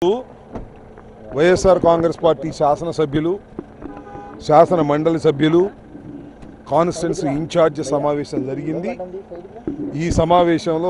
YSR Congress party శాసనసభ్యులు శాసన మండలి సభ్యులు కాన్స్టిట్యున్సీ ఇన్ఛార్జ్ సమావేశం జరిగింది ఈ సమావేశంలో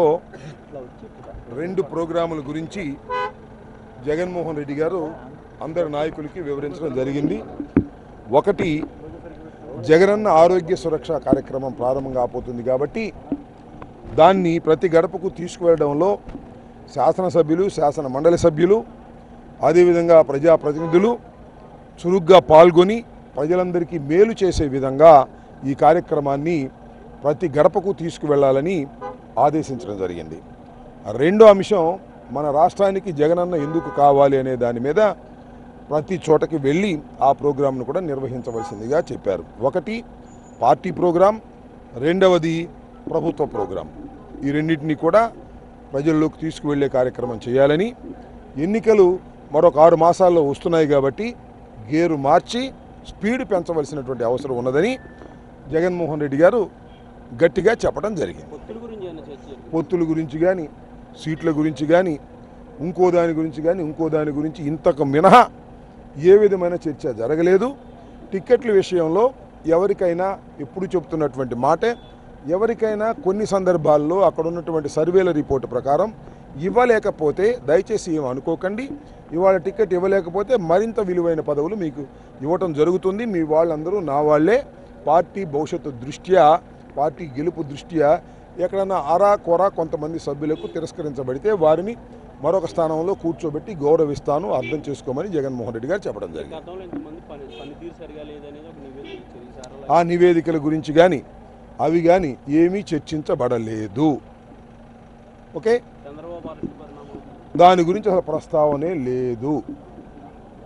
రెండు ప్రోగ్రాముల గురించి జగన్మోహన్ రెడ్డి గారు అందరి నాయకులకి వివరించడం జరిగింది ఒకటి జగనన్న ఆరోగ్య సురక్ష కార్యక్రమం ప్రారంభం కాబోతుంది కాబట్టి దాన్ని ప్రతి గడపకు తీసుకువెళ్ళడంలో శాసనసభ్యులు శాసన మండలి సభ్యులు అదేవిధంగా ప్రజాప్రతినిధులు చురుగ్గా పాల్గొని ప్రజలందరికీ మేలు చేసే విధంగా ఈ కార్యక్రమాన్ని ప్రతి గడపకు తీసుకువెళ్ళాలని ఆదేశించడం జరిగింది రెండో అంశం మన రాష్ట్రానికి జగనన్న ఎందుకు కావాలి అనే దాని మీద ప్రతి చోటకి వెళ్ళి ఆ ప్రోగ్రాంను కూడా నిర్వహించవలసిందిగా చెప్పారు ఒకటి పార్టీ ప్రోగ్రాం రెండవది ప్రభుత్వ ప్రోగ్రాం ఈ రెండింటినీ కూడా ప్రజల్లోకి తీసుకువెళ్ళే కార్యక్రమం చేయాలని ఎన్నికలు మరొక ఆరు మాసాల్లో వస్తున్నాయి కాబట్టి గేరు మార్చి స్పీడ్ పెంచవలసినటువంటి అవసరం ఉన్నదని జగన్మోహన్ రెడ్డి గారు గట్టిగా చెప్పడం జరిగింది పొత్తుల గురించి ఏమైనా చర్చ జరిగిందా? పొత్తుల గురించి కానీ సీట్ల గురించి కానీ ఇంకో దాని గురించి కానీ ఇంకో దాని గురించి ఇంతకు మినహా ఏ విధమైన చర్చ జరగలేదు టిక్కెట్ల విషయంలో ఎవరికైనా ఎప్పుడు చెప్తున్నటువంటి మాటే ఎవరికైనా కొన్ని సందర్భాల్లో అక్కడ ఉన్నటువంటి సర్వేల రిపోర్టు ప్రకారం ఇవ్వలేకపోతే దయచేసి ఏం అనుకోకండి ఇవాళ టికెట్ ఇవ్వలేకపోతే మరింత విలువైన పదవులు మీకు ఇవ్వటం జరుగుతుంది మీ వాళ్ళందరూ నా వాళ్ళే పార్టీ భవిష్యత్తు దృష్ట్యా పార్టీ గెలుపు దృష్ట్యా ఎక్కడన్నా అరా కొర కొంతమంది సభ్యులకు తిరస్కరించబడితే వారిని మరొక స్థానంలో కూర్చోబెట్టి గౌరవిస్తాను అర్థం చేసుకోమని జగన్మోహన్ రెడ్డి గారు చెప్పడం జరిగింది గతంలో ఇంతమంది పని పనితీరు సరిగా లేదనేది ఒక నివేదిక ఇచ్చారు ఈసారి అలా ఆ నివేదికల గురించి కానీ అవి కానీ ఏమీ చర్చించబడలేదు ఓకే చంద్రబాబు అరెస్ట్ పరిణామం దాని గురించి అసలు ప్రస్తావనే లేదు